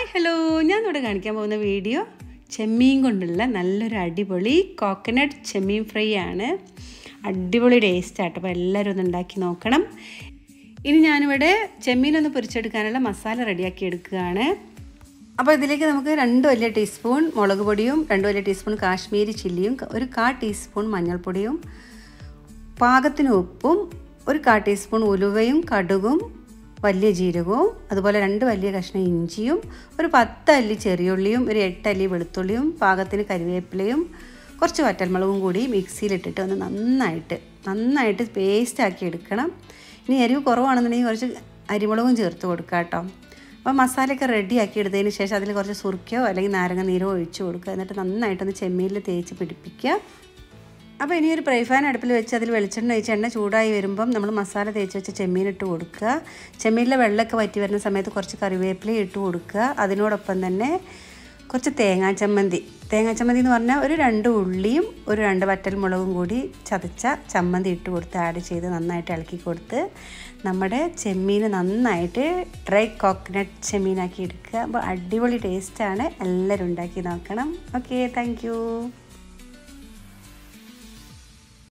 hello ഞാൻ ഇവിടെ കാണിക്കാൻ പോകുന്ന വീഡിയോ ചെമ്മീൻ കൊണ്ടുള്ള നല്ലൊരു അടിപൊളി കോക്കനട്ട് ചെമ്മീൻ ഫ്രൈ ആണ് അടിപൊളി ടേസ്റ്റ് ആട്ടോ അപ്പോൾ എല്ലാവരും ഒന്ന് ഉണ്ടാക്കി നോക്കണം ഇനി ഞാനിവിടെ ചെമ്മീനൊന്ന് പൊരിച്ചെടുക്കാനുള്ള മസാല റെഡിയാക്കി എടുക്കുകയാണ് അപ്പോൾ ഇതിലേക്ക് നമുക്ക് രണ്ട് വലിയ ടീസ്പൂൺ മുളക് പൊടിയും രണ്ട് വലിയ ടീസ്പൂൺ കാശ്മീരി ചില്ലിയും ഒരു കാ ടീസ്പൂൺ മഞ്ഞൾപ്പൊടിയും പാകത്തിന് ഉപ്പും ഒരു കാ ടീസ്പൂൺ ഉലുവയും കടുകും വലിയ ജീരകവും അതുപോലെ രണ്ട് വലിയ കഷ്ണം ഇഞ്ചിയും ഒരു പത്ത് അല്ലി ചെറിയുള്ളിയും ഒരു എട്ട് അല്ലി വെളുത്തുള്ളിയും പാകത്തിന് കരിവേപ്പിലയും കുറച്ച് വറ്റൽമുളകും കൂടി മിക്സിയിലിട്ടിട്ട് ഒന്ന് നന്നായിട്ട് നന്നായിട്ട് പേസ്റ്റ് ആക്കി എടുക്കണം ഇനി എരിവ് കുറവാണെന്നുണ്ടെങ്കിൽ കുറച്ച് അരിമുളകും ചേർത്ത് കൊടുക്കുക കേട്ടോ അപ്പോൾ മസാലയൊക്കെ റെഡി ആക്കി എടുത്തതിന് ശേഷം അതിൽ കുറച്ച് സുർക്കയോ അല്ലെങ്കിൽ നാരങ്ങ നീരോ ഒഴിച്ച് കൊടുക്കുക എന്നിട്ട് നന്നായിട്ടൊന്ന് ചെമ്മീനിൽ തേച്ച് പിടിപ്പിക്കുക അപ്പോൾ ഇനി ഒരു ഫ്രൈ ഫാൻ അടുപ്പിൽ വെച്ച് അതിൽ വെളിച്ചെണ്ണ ഒഴിച്ച് എണ്ണ ചൂടായി വരുമ്പം നമ്മൾ മസാല തേച്ച് വെച്ച് ചെമ്മീൻ ഇട്ട് കൊടുക്കുക ചെമ്മീനിലെ വെള്ളമൊക്കെ വറ്റി വരുന്ന സമയത്ത് കുറച്ച് കറിവേപ്പില ഇട്ട് കൊടുക്കുക അതിനോടൊപ്പം തന്നെ കുറച്ച് തേങ്ങാ ചമ്മന്തി തേങ്ങാ ചമ്മന്തി എന്ന് പറഞ്ഞാൽ ഒരു രണ്ട് ഉള്ളിയും ഒരു രണ്ട് വറ്റൽ മുളകും കൂടി ചതച്ച ചമ്മന്തി ഇട്ട് കൊടുത്ത് ആഡ് ചെയ്ത് നന്നായിട്ട് ഇളക്കി കൊടുത്ത് നമ്മുടെ ചെമ്മീൻ നന്നായിട്ട് ഡ്രൈ കോക്കനട്ട് ചെമ്മീനാക്കി എടുക്കുക അപ്പോൾ അടിപൊളി ടേസ്റ്റാണ് എല്ലാവരും ഉണ്ടാക്കി നോക്കണം ഓക്കെ താങ്ക്